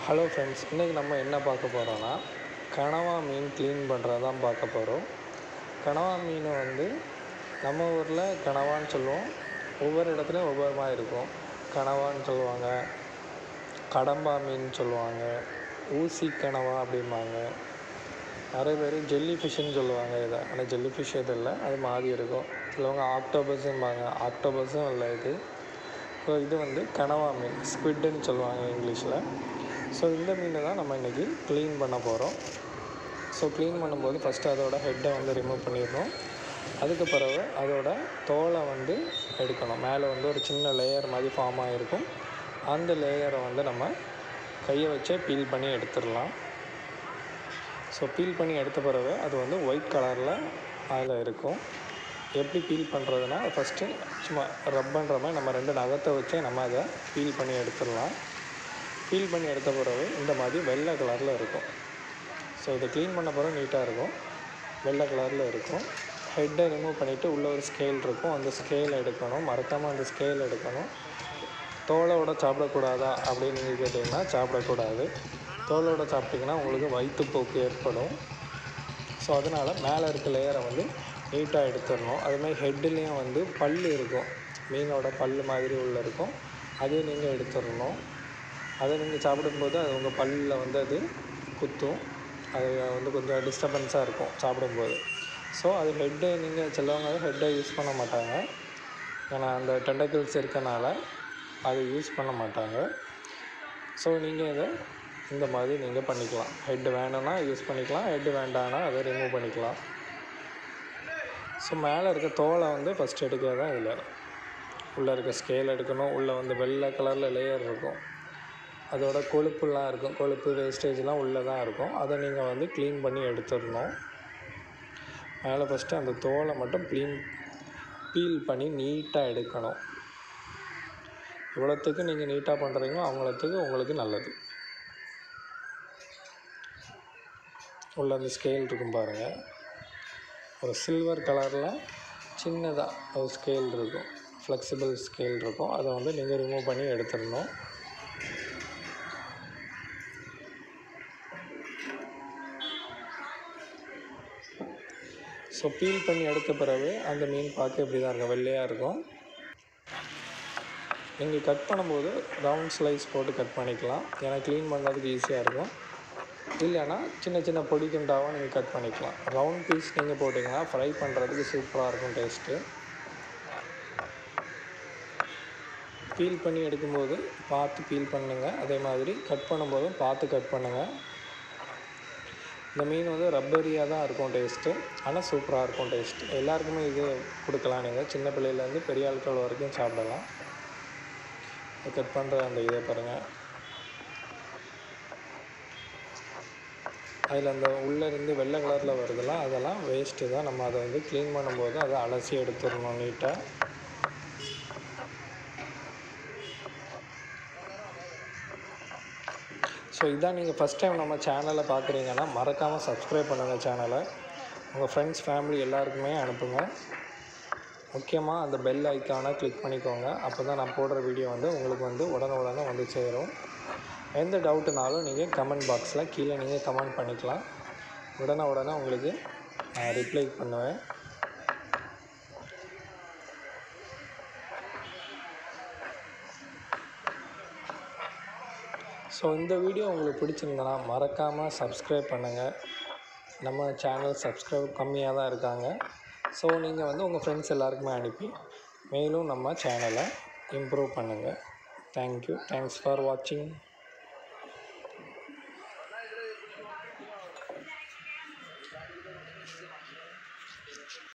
hello friends இன்றைக்கி நம்ம என்ன பார்க்க போகிறோன்னா கனவா மீன் க்ளீன் பண்ணுறது தான் பார்க்க போகிறோம் கனவா மீன் வந்து நம்ம ஊரில் கனவான்னு சொல்லுவோம் ஒவ்வொரு இடத்துலையும் ஒவ்வொரு மாதிரி இருக்கும் கனவான்னு சொல்லுவாங்க கடம்பா மீன் சொல்லுவாங்க ஊசி கனவா அப்படிம்பாங்க நிறைய பேர் ஜெல்லி ஃபிஷ்ஷுன்னு சொல்லுவாங்க இதை ஆனால் ஜெல்லி ஃபிஷ் எதுவும் இல்லை அது மாதிரி இருக்கும் சிலவங்க ஆக்டோபஸும்பாங்க ஆக்டோபஸும் இல்லை இது ஸோ இது வந்து கனவா மீன் ஸ்குவிட்டுன்னு சொல்லுவாங்க இங்கிலீஷில் ஸோ இந்த மீனை தான் நம்ம இன்றைக்கி க்ளீன் பண்ண போகிறோம் ஸோ க்ளீன் பண்ணும்போது ஃபஸ்ட்டு அதோட ஹெட்டை வந்து ரிமூவ் பண்ணிடணும் அதுக்கு பிறகு அதோட தோலை வந்து எடுக்கணும் மேலே வந்து ஒரு சின்ன லேயர் மாதிரி ஃபார்ம் ஆகிருக்கும் அந்த லேயரை வந்து நம்ம கையை வச்சே பீல் பண்ணி எடுத்துடலாம் ஸோ பீல் பண்ணி எடுத்த பிறகு அது வந்து ஒயிட் கலரில் அதில் இருக்கும் எப்படி பீல் பண்ணுறதுனா ஃபஸ்ட்டு சும்மா ரப் பண்ணுற மாதிரி நம்ம ரெண்டு நகத்தை வச்சே நம்ம அதை பீல் பண்ணி எடுத்துடலாம் பீல் பண்ணி எடுத்த பிறகு இந்த மாதிரி வெள்ளை கலரில் இருக்கும் ஸோ இதை க்ளீன் பண்ண பிறகு நீட்டாக இருக்கும் வெள்ளை கலரில் இருக்கும் ஹெட்டை ரிமூவ் பண்ணிவிட்டு உள்ளே ஒரு ஸ்கேல் இருக்கும் அந்த ஸ்கேல் எடுக்கணும் மறக்காமல் அந்த ஸ்கேல் எடுக்கணும் தோலோட சாப்பிடக்கூடாதா அப்படின்னு நீங்கள் கேட்டிங்கன்னா சாப்பிடக்கூடாது தோலோட சாப்பிட்டிங்கன்னா உங்களுக்கு வயிற்றுப்போக்கு ஏற்படும் ஸோ அதனால் மேலே இருக்க லேயரை வந்து நீட்டாக எடுத்துடணும் அதுமாதிரி ஹெட்டுலேயும் வந்து பல் இருக்கும் மீனோட பல் மாதிரி உள்ள இருக்கும் அதையும் நீங்கள் எடுத்துடணும் அதை நீங்கள் சாப்பிடும்போது அது உங்கள் பல்லில் வந்து அது குத்தும் அது வந்து கொஞ்சம் டிஸ்டர்பன்ஸாக இருக்கும் சாப்பிடும்போது ஸோ அது ஹெட்டை நீங்கள் சிலவங்க ஹெட்டை யூஸ் பண்ண மாட்டாங்க ஏன்னா அந்த டெண்டக்கிள்ஸ் இருக்கனால அதை யூஸ் பண்ண மாட்டாங்க ஸோ நீங்கள் இதை இந்த மாதிரி நீங்கள் பண்ணிக்கலாம் ஹெட்டு வேணும்னா யூஸ் பண்ணிக்கலாம் ஹெட்டு வேண்டாம்னா அதை ரிமூவ் பண்ணிக்கலாம் ஸோ மேலே இருக்க தோலை வந்து ஃபஸ்ட் எடுக்கிறது தான் இதில் உள்ளே இருக்க ஸ்கேல் எடுக்கணும் உள்ளே வந்து வெள்ளை கலரில் லேயர் இருக்கும் அதோட கொழுப்புலாம் இருக்கும் கொழுப்பு வேஸ்டேஜ்லாம் உள்ளே தான் இருக்கும் அதை நீங்கள் வந்து க்ளீன் பண்ணி எடுத்துடணும் மேலே ஃபஸ்ட்டு அந்த தோலை மட்டும் க்ளீன் பீல் பண்ணி நீட்டாக எடுக்கணும் இவ்வளோத்துக்கு நீங்கள் நீட்டாக பண்ணுறீங்களோ அவங்களத்துக்கு உங்களுக்கு நல்லது உள்ள அந்த ஸ்கேல் இருக்கும் பாருங்கள் ஒரு சில்வர் கலரில் சின்னதாக ஒரு ஸ்கேல் இருக்கும் ஃப்ளெக்சிபிள் ஸ்கேல் இருக்கும் அதை வந்து நீங்கள் ரிமூவ் பண்ணி எடுத்துடணும் ஸோ பீல் பண்ணி எடுத்த பிறகு அந்த மீன் பார்க்க இப்படி தான் இருக்கும் வெள்ளையாக இருக்கும் நீங்கள் கட் பண்ணும்போது ரவுண்ட் ஸ்லைஸ் போட்டு கட் பண்ணிக்கலாம் ஏன்னா க்ளீன் பண்ணுறதுக்கு ஈஸியாக இருக்கும் இல்லைன்னா சின்ன சின்ன பொடி துண்டாகவும் நீங்கள் கட் பண்ணிக்கலாம் ரவுண்ட் பீஸ் நீங்கள் போட்டிங்கன்னா ஃப்ரை பண்ணுறதுக்கு சூப்பராக இருக்கும் டேஸ்ட்டு பீல் பண்ணி எடுக்கும்போது பார்த்து பீல் பண்ணுங்கள் அதே மாதிரி கட் பண்ணும்போதும் பார்த்து கட் பண்ணுங்கள் இந்த மீன் வந்து ரப்பரியாக தான் இருக்கும் டேஸ்ட்டு ஆனால் சூப்பராக இருக்கும் டேஸ்ட் எல்லாருக்குமே இது கொடுக்கலாம் நீங்கள் சின்ன பிள்ளையிலேருந்து பெரிய ஆட்கள் வரைக்கும் சாப்பிடலாம் கட் பண்ணுற அந்த இதை பாருங்கள் அதில் அந்த உள்ளே இருந்து வெள்ளை கலரில் வருதுலாம் அதெல்லாம் வேஸ்ட்டு தான் நம்ம அதை வந்து க்ளீன் பண்ணும்போது அதை அலசி எடுத்துடணும் நீட்டாக ஸோ இதான் நீங்கள் ஃபஸ்ட் டைம் நம்ம சேனலை பார்க்குறீங்கன்னா மறக்காமல் சப்ஸ்கிரைப் பண்ணுங்கள் சேனலை உங்கள் ஃப்ரெண்ட்ஸ் ஃபேமிலி எல்லாருக்குமே அனுப்புங்க முக்கியமாக அந்த பெல் ஐக்கானை கிளிக் பண்ணிக்கோங்க அப்போ தான் நான் போடுற வீடியோ வந்து உங்களுக்கு வந்து உடனே உடனே வந்து சேரும் எந்த டவுட்டுனாலும் நீங்கள் கமெண்ட் பாக்ஸில் கீழே நீங்கள் கமெண்ட் பண்ணிக்கலாம் உடனே உடனே உங்களுக்கு நான் ரிப்ளை பண்ணுவேன் ஸோ இந்த வீடியோ உங்களுக்கு பிடிச்சிருந்தனா மறக்காமல் சப்ஸ்கிரைப் பண்ணுங்கள் நம்ம சேனல் சப்ஸ்கிரைப் கம்மியாக தான் இருக்காங்க ஸோ நீங்கள் வந்து உங்கள் ஃப்ரெண்ட்ஸ் எல்லாருக்குமே அனுப்பி மேலும் நம்ம சேனலை இம்ப்ரூவ் பண்ணுங்கள் தேங்க்யூ தேங்க்ஸ் ஃபார் வாட்சிங்